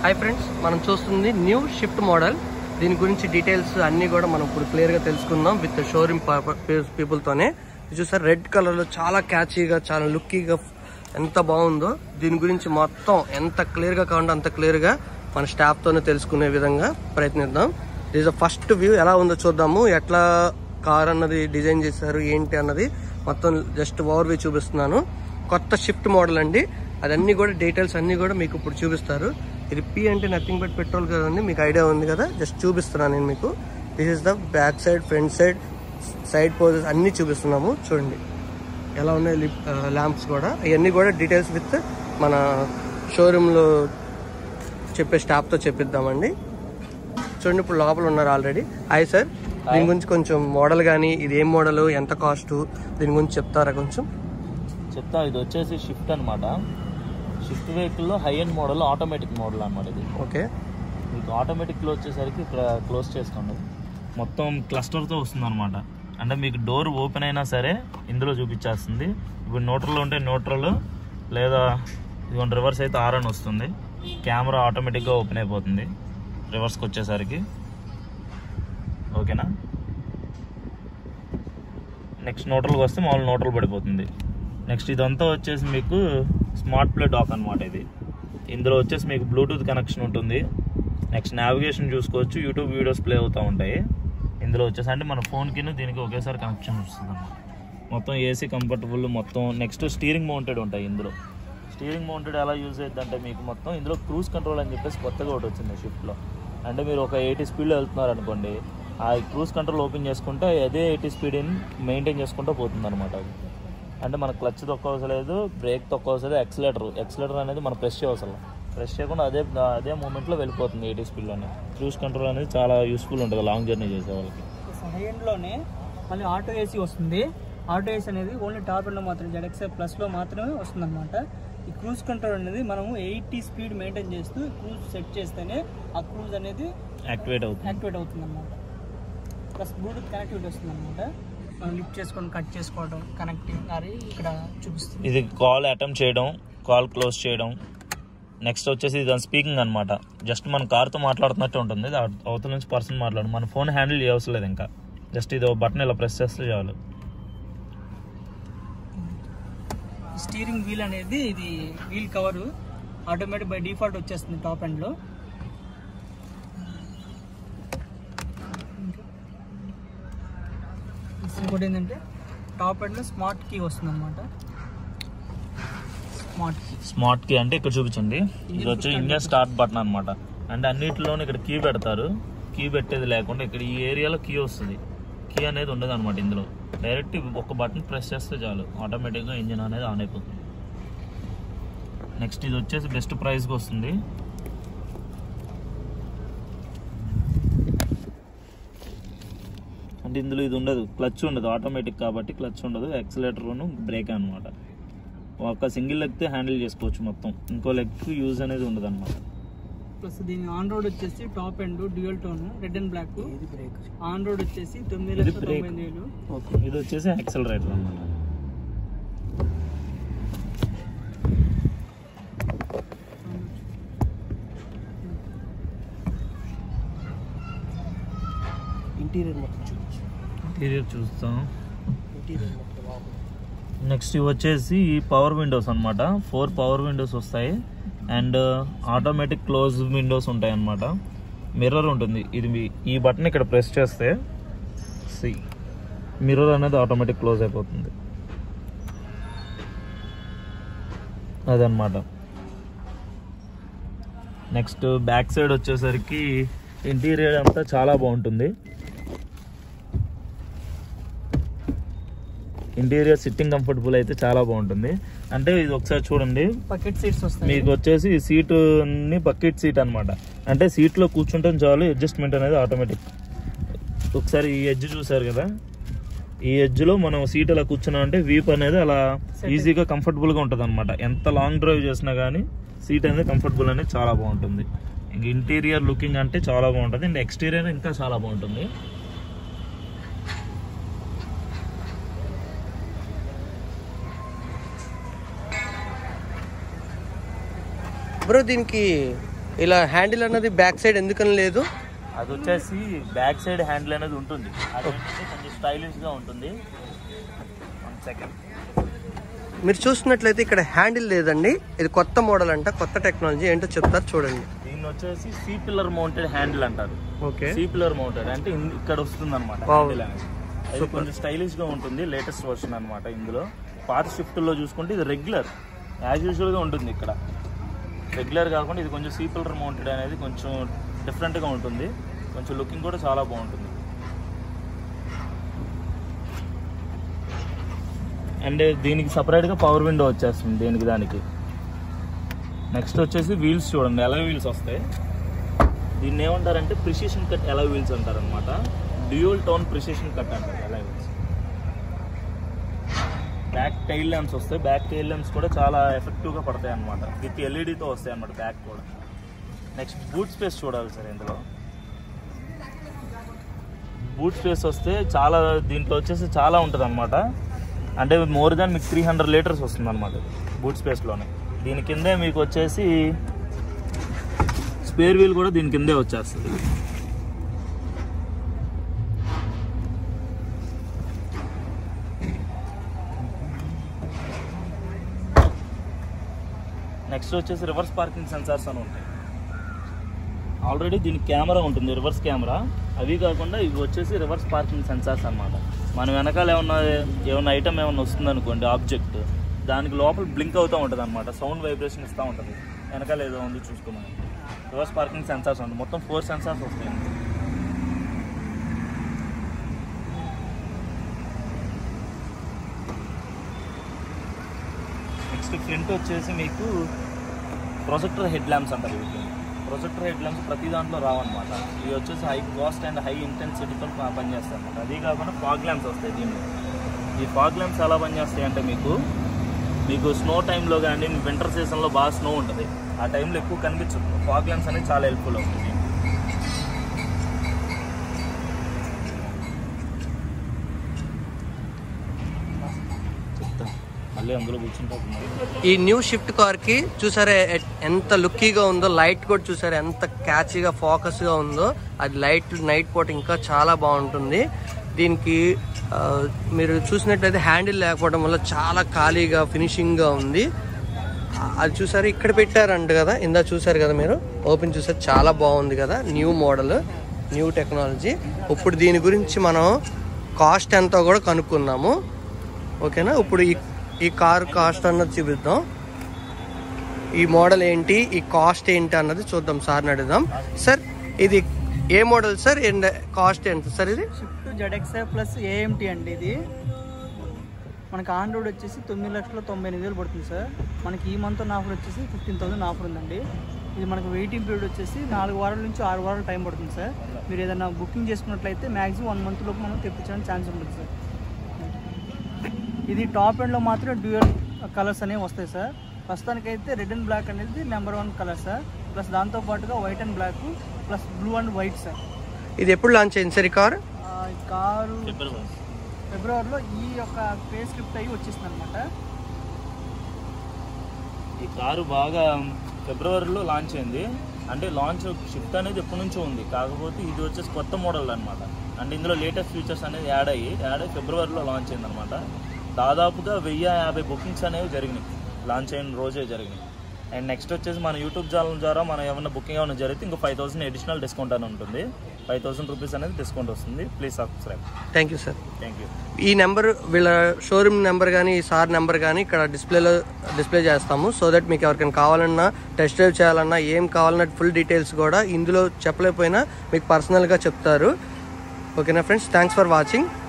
Hi friends మనం చూస్తుంది new shift model దీని గురించి డీటెయిల్స్ అన్ని కూడా మనం ఇప్పుడు క్లియర్ గా తెలుసుకుందాం విత్ షోరూమ్ పీపుల్ తోనే ఇది చూసారు రెడ్ కలర్ లో చాలా క్యాచీగా చాలా లుక్కీగా ఎంత బాగుందో దీని గురించి మొత్తం ఎంత క్లియర్ గా కావాలంటే అంత క్లియర్ గా మన స్టాఫ్ తోనే తెలుసుకునే విధంగా ప్రయత్నిద్దాం దిస్ ఫస్ట్ వ్యూ ఎలా ఉందో చూద్దాము ఎట్లా కార్ అన్నది డిజైన్ చేశారు ఏంటి అన్నది మొత్తం జస్ట్ ఓవర్ వ్యూ చూపిస్తున్నాను కొత్త షిఫ్ట్ మోడల్ అండి అదన్నీ కూడా డీటెయిల్స్ అన్ని కూడా మీకు ఇప్పుడు చూపిస్తారు ఇది పి అంటే నథింగ్ బట్ పెట్రోల్ కదండి మీకు ఐడియా ఉంది కదా జస్ట్ చూపిస్తున్నాను నేను మీకు this is the back side front side side poses అన్ని చూపిస్తున్నాము చూడండి ఎలా ఉన్నాయి ల్యాంప్స్ కూడా ఇవన్నీ కూడా డీటెయిల్స్ విత్ మన షోరూంలో చెప్పే స్టాఫ్తో చెప్పిద్దామండి చూడండి ఇప్పుడు లోపల ఉన్నారు ఆల్రెడీ హాయ్ సార్ దీని గురించి కొంచెం మోడల్ కానీ ఇది ఏం మోడల్ ఎంత కాస్ట్ దీని గురించి చెప్తారా కొంచెం చెప్తా ఇది వచ్చేసి షిఫ్ట్ అన్నమాట షిఫ్ట్ వెహికల్లో high end model automatic model అన్నమాట ఇది ఓకే మీకు ఆటోమేటిక్లో వచ్చేసరికి ఇక్కడ క్లోజ్ చేసుకోండి మొత్తం క్లస్టర్తో వస్తుంది అనమాట అంటే మీకు డోర్ ఓపెన్ అయినా సరే ఇందులో చూపించేస్తుంది ఇప్పుడు న్యూట్రల్ ఉంటే న్యూట్రల్ లేదా ఇదిగోండి రివర్స్ అయితే ఆర్ అని వస్తుంది కెమెరా ఆటోమేటిక్గా ఓపెన్ అయిపోతుంది రివర్స్కి వచ్చేసరికి ఓకేనా నెక్స్ట్ నోట్రల్కి వస్తే మామూలు నోట్రల్ పడిపోతుంది నెక్స్ట్ ఇదంతా వచ్చేసి మీకు స్మార్ట్ ప్లే డాక్ అనమాట ఇది ఇందులో వచ్చేసి మీకు బ్లూటూత్ కనెక్షన్ ఉంటుంది నెక్స్ట్ నావిగేషన్ చూసుకోవచ్చు యూట్యూబ్ వీడియోస్ ప్లే అవుతూ ఉంటాయి ఇందులో వచ్చేసి అంటే మన ఫోన్కి దీనికి ఒకేసారి కనెక్షన్ వస్తుంది అన్నమాట మొత్తం ఏసీ కంఫర్టబుల్ మొత్తం నెక్స్ట్ స్టీరింగ్ మౌంటెడ్ ఉంటాయి ఇందులో స్టీరింగ్ మౌంటెడ్ ఎలా యూజ్ అవుతుంది అంటే మీకు మొత్తం ఇందులో క్రూజ్ కంట్రోల్ అని చెప్పేసి కొత్తగా ఒకటి వచ్చింది షిఫ్ట్లో అంటే మీరు ఒక ఎయిటీ స్పీడ్లో వెళ్తున్నారు అనుకోండి ఆ క్రూజ్ కంట్రోల్ ఓపెన్ చేసుకుంటే అదే ఎయిటీ స్పీడ్ మెయింటైన్ చేసుకుంటూ పోతుంది అనమాట అది అంటే మన క్లచ్ తొక్కవసరం లేదు బ్రేక్ తొక్కవసరం లేదు ఎక్సలేటర్ ఎక్సలేటర్ అనేది మనం ప్రెస్ చేయవసరం ప్రెస్ చేయకుండా అదే అదే మూమెంట్లో వెళ్ళిపోతుంది ఎయిటీ స్పీడ్లోనే క్రూజ్ కంట్రోల్ అనేది చాలా యూస్ఫుల్ ఉంటుంది లాంగ్ జర్నీ చేసే వాళ్ళకి హై ఎండ్లోనే మళ్ళీ ఆటో ఏసీ వస్తుంది ఆటో ఏసీ అనేది ఓన్లీ టాప్ ఎండ్లో మాత్రమే జెడ్ఎక్స్ఐ ప్లస్లో మాత్రమే వస్తుంది అనమాట ఈ క్రూజ్ కంట్రోల్ అనేది మనము ఎయిటీ స్పీడ్ మెయింటైన్ చేస్తూ క్రూజ్ సెట్ చేస్తేనే ఆ క్రూజ్ అనేది యాక్టివేట్ అవుతుంది యాక్టివేట్ అవుతుంది అనమాట ప్లస్ బ్లూటూత్ కనెక్టివిటీ వస్తుంది అనమాట మనం లిఫ్ట్ చేసుకొని కట్ చేసుకోవడం కనెక్టింగ్ అది ఇక్కడ చూపిస్తుంది ఇది కాల్ అటెంప్ట్ చేయడం కాల్ క్లోజ్ చేయడం నెక్స్ట్ వచ్చేసి ఇది స్పీకింగ్ అనమాట జస్ట్ మన కార్తో మాట్లాడుతున్నట్టు ఉంటుంది ఇది అవ- అవతల నుంచి పర్సన్ మాట్లాడు మన ఫోన్ హ్యాండిల్ చేయవసరం లేదు ఇంకా జస్ట్ ఇది బటన్ ఇలా ప్రెస్ చేస్తే చాలు స్టీరింగ్ వీల్ అనేది ఇది wheel cover automatic by default వచ్చేస్తుంది టాప్ ఎండ్లో ఇంకోటి ఏంటంటే టాప్ ఎండ్లో స్మార్ట్ కీ వస్తుంది అనమాట స్మార్ట్ కీ స్మార్ట్ కీ అంటే ఇక్కడ చూపించండి ఇది వచ్చి ఇండియన్ స్టార్ట్ బటన్ అనమాట అంటే అన్నిటిలోనూ ఇక్కడ కీ పెడతారు కీ పెట్టేది లేకుండా ఇక్కడ ఈ ఏరియాలో కీ వస్తుంది కీ అనేది ఉండదు అనమాట ఇందులో డైరెక్ట్ ఒక బటన్ ప్రెస్ చేస్తే చాలు ఆటోమేటిక్గా ఇంజిన్ అనేది ఆన్ అయిపోతుంది నెక్స్ట్ ఇది వచ్చేసి బెస్ట్ ప్రైస్కి వస్తుంది అంటే ఇందులో ఇది ఉండదు క్లచ్ ఉండదు ఆటోమేటిక్ కాబట్టి క్లచ్ ఉండదు యాక్సిలేటర్ బ్రేక్ అనమాట ఒక సింగిల్ లెగ్తే హ్యాండిల్ చేసుకోవచ్చు మొత్తం ఇంకో లెగ్ యూజ్ అనేది ఉండదు అనమాట ప్లస్ దీని ఆన్ రోడ్ వచ్చేసి top end dual tone red and black on road వచ్చేసి తొమ్మిది ఇది లక్షల బ్రేక్. తొంభై వేలు ఇది వచ్చేసి యాక్సిలరేటర్ అనమాట ఇంటీరియర్ మొత్తం చూపించు ఇంటీరియర్ చూస్తాం ఇంటీరియర్ మొత్తం నెక్స్ట్ ఇవి వచ్చేసి పవర్ విండోస్ అన్నమాట ఫోర్ పవర్ విండోస్ వస్తాయి అండ్ ఆటోమేటిక్ క్లోజ్ విండోస్ ఉంటాయి అన్నమాట మిర్రర్ ఉంటుంది ఇది మీ ఈ బటన్ ఇక్కడ ప్రెస్ చేస్తే సి మిర్రర్ అనేది ఆటోమేటిక్ క్లోజ్ అయిపోతుంది అదనమాట నెక్స్ట్ బ్యాక్ సైడ్ వచ్చేసరికి ఇంటీరియర్ అంతా చాలా బాగుంటుంది ఇంటీరియర్ సిట్టింగ్ కంఫర్టబుల్ అయితే చాలా బాగుంటుంది అంటే ఇది ఒకసారి చూడండి బకెట్ సీట్స్ వస్తాయి మీకు వచ్చేసి సీట్ ని బకెట్ సీట్ అనమాట అంటే సీట్ లో కూర్చుంటే చాలు అడ్జస్ట్మెంట్ అనేది ఆటోమేటిక్ ఒకసారి ఈ ఎడ్జ్ చూసారు కదా ఈ ఎడ్జ్ లో మనం సీట్ అలా కూర్చున్నాం అంటే వీప్ అనేది అలా ఈజీగా కంఫర్టబుల్ గా ఉంటుంది అనమాట ఎంత లాంగ్ డ్రైవ్ చేసినా కానీ సీట్ అనేది కంఫర్టబుల్ అనేది చాలా బాగుంటుంది ఇంక ఇంటీరియర్ లుకింగ్ అంటే చాలా బాగుంటుంది అండ్ ఎక్స్టీరియర్ ఇంకా చాలా బాగుంటుంది బ్రో దీనికి ఇలా హ్యాండిల్ అన్నది బ్యాక్ సైడ్ ఎందుకని లేదు అది వచ్చేసి బ్యాక్ సైడ్ హ్యాండిల్ అనేది ఉంటుంది అది ఏంటంటే కొంచెం స్టైలిష్ గా ఉంటుంది వన్ సెకండ్ మీరు చూస్తున్నట్లయితే ఇక్కడ హ్యాండిల్ లేదండి ఇది కొత్త మోడల్ అంట కొత్త టెక్నాలజీ ఏంటో చెప్తారు చూడండి దీన్ని వచ్చేసి సీ పిల్లర్ మౌంటెడ్ హ్యాండిల్ అంటారు ఓకే సీ పిల్లర్ మౌంటెడ్ అంటే ఇన్- ఇక్కడ వస్తుంది అనమాట Wow. హ్యాండిల్ అనేది అది కొంచెం స్టైలిష్ గా ఉంటుంది లేటెస్ట్ వర్షన్ అన్నమాట ఇందులో పాత షిఫ్ట్ లో చూసుకుంటే ఇది రెగ్యులర్ యాజ్ యూజువల్ గా ఉంటుంది ఇక్కడ రెగ్యులర్ కాకుండా ఇది కొంచెం సీ పిల్లర్ మౌంటెడ్ అనేది కొంచెం డిఫరెంట్ గా ఉంటుంది కొంచెం లుకింగ్ కూడా చాలా బాగుంటుంది అండ్ దీనికి సపరేట్ గా పవర్ విండో వచ్చేస్తుంది దీనికి దానికి నెక్స్ట్ వచ్చేసి వీల్స్ చూడండి ఎలా వీల్స్ వస్తాయి దీన్ని ఏమంటారంటే ప్రిసిషన్ కట్ ఎలా వీల్స్ అంటారు అనమాట డ్యూయల్ టోన్ ప్రిసిషన్ కట్ అంటారు ఎలా వీల్స్ బ్యాక్ టైల్ ల్యాంప్స్ వస్తాయి బ్యాక్ టైల్ ల్యాంప్స్ కూడా చాలా ఎఫెక్టివ్గా పడతాయి అనమాట విత్ ఎల్ఈడితో వస్తాయి అనమాట బ్యాక్ కూడా నెక్స్ట్ బూట్ స్పేస్ చూడాలి సార్ ఇందులో బూట్ స్పేస్ వస్తే చాలా దీంట్లో వచ్చేసి చాలా ఉంటుంది అనమాట అంటే మోర్ దాన్ మీకు త్రీ హండ్రెడ్ లీటర్స్ వస్తుంది అనమాట బూట్ స్పేస్లోనే దీని కిందే మీకు వచ్చేసి స్పేర్ వీల్ కూడా దీని కిందే వచ్చేస్తుంది నెక్స్ట్ వచ్చేసి రివర్స్ పార్కింగ్ సెన్సార్స్ అని ఉంటాయి ఆల్రెడీ దీనికి కెమెరా ఉంటుంది రివర్స్ కెమెరా అవి కాకుండా ఇవి వచ్చేసి రివర్స్ పార్కింగ్ సెన్సార్స్ అన్నమాట మన వెనకాల ఏమన్నా ఏమన్నా ఐటమ్ ఏమన్నా వస్తుంది అనుకోండి ఆబ్జెక్ట్ దానికి లోపల బ్లింక్ అవుతూ ఉంటుంది అనమాట సౌండ్ వైబ్రేషన్ ఇస్తూ ఉంటుంది వెనకాల ఏదో ఉంది చూసుకోమని రివర్స్ పార్కింగ్ సెన్సార్స్ ఉంటుంది మొత్తం ఫోర్ సెన్సార్స్ వస్తాయి నెక్స్ట్ ఫ్రంట్ వచ్చేసి మీకు ప్రొజెక్టర్ హెడ్ ల్యాంప్స్ అంటారు వీటిని ప్రొజెక్టర్ హెడ్ ల్యాంప్స్ ప్రతి దాంట్లో రావన్నమాట ఇవి వచ్చేసి హై కాస్ట్ అండ్ హై ఇంటెన్సిటీతో పనిచేస్తాయి అనమాట అది కాకుండా ఫాగ్ ల్యాంప్స్ వస్తాయి దీనిలో ఈ ఫాగ్ ల్యాంప్స్ ఎలా పనిచేస్తాయి అంటే మీకు మీకు స్నో టైంలో కానీ వింటర్ సీజన్లో బాగా స్నో ఉంటుంది ఆ టైంలో ఎక్కువ కనిపించదు ఫాగ్ ల్యాంప్స్ అనేది చాలా హెల్ప్ఫుల్ అవుతుంది చెప్తా మళ్ళీ అందులో కూర్చుంటా ఈ న్యూ షిఫ్ట్ కార్ కి చూసారా ఎ- ఎంత లుక్కీగా ఉందో లైట్ కూడా చూసారా ఎంత క్యాచీగా ఫోకస్ గా ఉందో అది లైట్ నైట్ పూట ఇంకా చాలా బాగుంటుంది దీనికి ఆ, మీరు చూసినట్లయితే హ్యాండిల్ లేకపోవడం వల్ల చాలా ఖాళీగా ఫినిషింగ్ గా ఉంది ఆ, అది చూసారు ఇక్కడ పెట్టారంట కదా ఇందా చూసారు కదా మీరు ఓపెన్ చూసారు చాలా బాగుంది కదా న్యూ మోడల్ న్యూ టెక్నాలజీ ఇప్పుడు దీని గురించి మనం కాస్ట్ ఎంతో కూడా కనుక్కుందాము ఓకేనా ఇప్పుడు ఈ ఈ కార్ కాస్ట్ అన్నది చూపిద్దాం ఈ మోడల్ ఏంటి ఈ కాస్ట్ ఏంటి అన్నది చూద్దాం సార్ని అడుగుదాం సార్ ఇది ఏ మోడల్ సార్ అండ్ కాస్ట్ ఎంత సార్ ఇది షిఫ్ట్ జెడ్ఎక్స్ఐ ప్లస్ ఏఎంటీ అండి ఇది మనకి ఆన్ రోడ్ వచ్చేసి తొమ్మిది లక్షల తొంభై ఎనిమిది వేలు పడుతుంది సార్ మనకి ఈ మంత్ ఆఫర్ వచ్చేసి ఫిఫ్టీన్ థౌసండ్ ఆఫర్ ఉందండి ఇది మనకు వెయిటింగ్ పీరియడ్ వచ్చేసి నాలుగు వారాల నుంచి ఆరు వారాల టైం పడుతుంది సార్ మీరు ఏదైనా బుకింగ్ చేసుకున్నట్లయితే మ్యాక్సిమం వన్ మంత్ లోపు మనం తెప్పించడానికి ఛాన్స్ ఉంటుంది సార్ ఇది టాప్ ఎండ్లో మాత్రం డ్యూయల్ కలర్స్ అనేవి వస్తాయి సార్ ప్రస్తుతానికైతే రెడ్ అండ్ బ్లాక్ అనేది number one colour sir plus దాంతో పాటుగా white and black plus blue and white sir ఇది ఎప్పుడు లాంచ్ అయింది సార్ ఈ కార్ ఆ, ఈ కారు ఫిబ్రవరి ఫిబ్రవరిలో ఈ యొక్క పే స్క్రిప్ట్ అయ్యి వచ్చేసింది అనమాట ఈ కారు బాగా ఫిబ్రవరిలో లాంచ్ అయింది అంటే లాంచ్ షిఫ్ట్ అనేది ఎప్పటి నుంచో ఉంది కాకపోతే ఇది వచ్చేసి కొత్త మోడల్ అనమాట అంటే ఇందులో లేటెస్ట్ ఫీచర్స్ అనేది యాడ్ అయ్యి యాడ్ అయ్యి ఫిబ్రవరిలో లాంచ్ అయింది అనమాట దాదాపుగా వెయ్యి యాభై బుకింగ్స్ అనేవి జరిగినాయి లాంచ్ అయిన రోజే జరిగినాయి అండ్ నెక్స్ట్ వచ్చేసి మన యూట్యూబ్ ఛానల్ ద్వారా మనం ఏమైనా బుకింగ్ ఏమైనా జరిగితే ఇంకో ఫైవ్ థౌసండ్ అడిషనల్ డిస్కౌంట్ అని ఉంటుంది ఫైవ్ థౌసండ్ రూపీస్ అనేది డిస్కౌంట్ వస్తుంది please subscribe thank you sir thank you ఈ నెంబర్ వీళ్ళ షోరూమ్ నెంబర్ కానీ ఈ సార్ నెంబర్ కానీ ఇక్కడ డిస్ప్లేలో డిస్ప్లే చేస్తాము సో దట్ మీకు ఎవరికైనా కావాలన్నా టెస్ట్ డ్రైవ్ చేయాలన్నా ఏం కావాలన్నా ఫుల్ డీటెయిల్స్ కూడా ఇందులో చెప్పలేకపోయినా మీకు పర్సనల్గా చెప్తారు ఓకేనా ఫ్రెండ్స్ థ్యాంక్స్ ఫర్ వాచింగ్